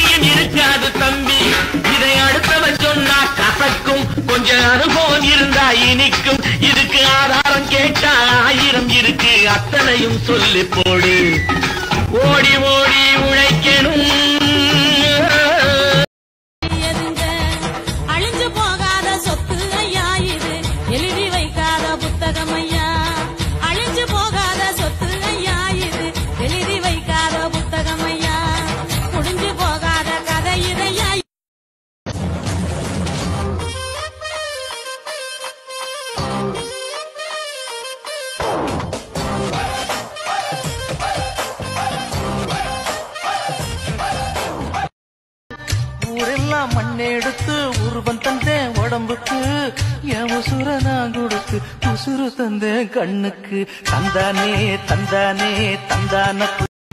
எங்கேயும் இருக்காது தம்பி இதை அடுத்தவன் சொன்னா கசக்கும் கொஞ்ச அனுபவம் இருந்தா இனிக்கும் இதுக்கு ஆதாரம் கேட்டா ஆயிரம் இருக்கு அத்தனையும் சொல்லி போடு ஓடி ஓடி உழைக்கணும் எதுங்க அழிஞ்சு போகாத சொத்து ஐயா இது எழுதி வைக்காத புத்தகம் ஐயா அழிஞ்சு போகாத சொத்து ஐயா இது எழுதி வைக்காத புத்தகம் ஐயா முடிஞ்சு போகாத கதை இதையா ஊரெல்லாம் மண்ணெடுத்து உருவம் தந்தேன் உடம்புக்கு என் உசுர நான் கொடுத்து உசுறு தந்தேன் கண்ணுக்கு தந்தானே தந்தானே தந்தான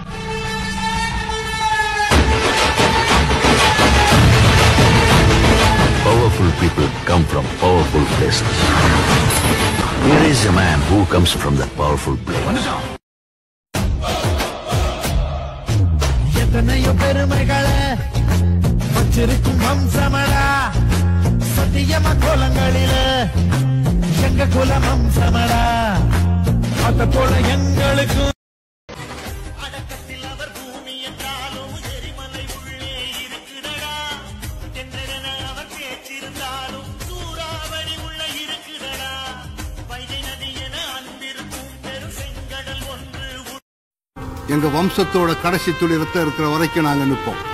Powerful people come from powerful places. Here is a man who comes from that powerful place. எத்தனையோ பெருமைகளை வச்சிருக்கும் வம்சமடா சத்தியம கோலங்களில எங்க குல வம்சமடா அத போல எங்களுக்கும் அடக்கத்தில் அவர் பூமி என்றாலும் எரிமலை உள்ளே இருக்குதடா என்றென அவர் பேச்சிருந்தாலும் சூறாவளி உள்ள இருக்குதடா வைகை நதி என அன்பிருக்கும் பெரும் செங்கடல் ஒன்று எங்க வம்சத்தோட கடைசி துளி ரத்தம் இருக்கிற வரைக்கும் நாங்க நிற்போம்